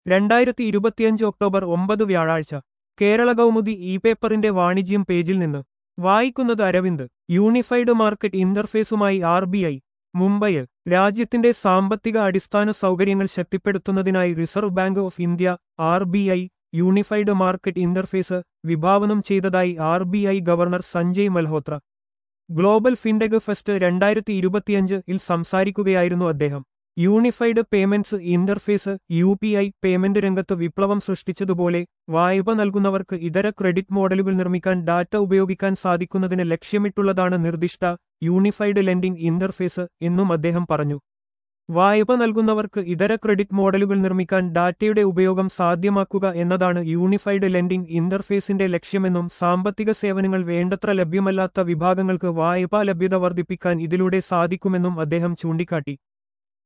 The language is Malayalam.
രണ്ടായിരത്തി ഇരുപത്തിയഞ്ച് ഒക്ടോബർ ഒമ്പത് വ്യാഴാഴ്ച കേരള കൗമുദി ഇ പേപ്പറിന്റെ വാണിജ്യം പേജിൽ നിന്ന് വായിക്കുന്നത് അരവിന്ദ് യൂണിഫൈഡ് മാർക്കറ്റ് ഇന്റർഫേസുമായി ആർ ബി ഐ മുംബൈ രാജ്യത്തിന്റെ സാമ്പത്തിക അടിസ്ഥാന സൗകര്യങ്ങൾ ശക്തിപ്പെടുത്തുന്നതിനായി reserve bank of India R B I unified market interface വിഭാവനം ചെയ്തതായി R B I governor Sanjay Malhotra global fintech fest രണ്ടായിരത്തി ഇരുപത്തിയഞ്ച് ഇൽ സംസാരിക്കുകയായിരുന്നു അദ്ദേഹം unified payments interface U P I payment രംഗത്ത് വിപ്ലവം സൃഷ്ടിച്ചതുപോലെ വായ്പ നൽകുന്നവർക്ക് ഇതര ക്രെഡിറ്റ് മോഡലുകൾ നിർമ്മിക്കാൻ ഡാറ്റ ഉപയോഗിക്കാൻ സാധിക്കുന്നതിന് ലക്ഷ്യമിട്ടുള്ളതാണ് നിർദ്ദിഷ്ട യൂണിഫൈഡ് ലെൻഡിംഗ് ഇന്റർഫേസ് എന്നും അദ്ദേഹം പറഞ്ഞു വായ്പ നൽകുന്നവർക്ക് ഇതര ക്രെഡിറ്റ് മോഡലുകൾ നിർമ്മിക്കാൻ ഡാറ്റയുടെ ഉപയോഗം സാധ്യമാക്കുക എന്നതാണ് യൂണിഫൈഡ് ലെൻഡിംഗ് ഇന്റർഫേസിന്റെ ലക്ഷ്യമെന്നും സാമ്പത്തിക സേവനങ്ങൾ വേണ്ടത്ര ലഭ്യമല്ലാത്ത വിഭാഗങ്ങൾക്ക് വായ്പാ ലഭ്യത വർദ്ധിപ്പിക്കാൻ ഇതിലൂടെ സാധിക്കുമെന്നും അദ്ദേഹം ചൂണ്ടിക്കാട്ടി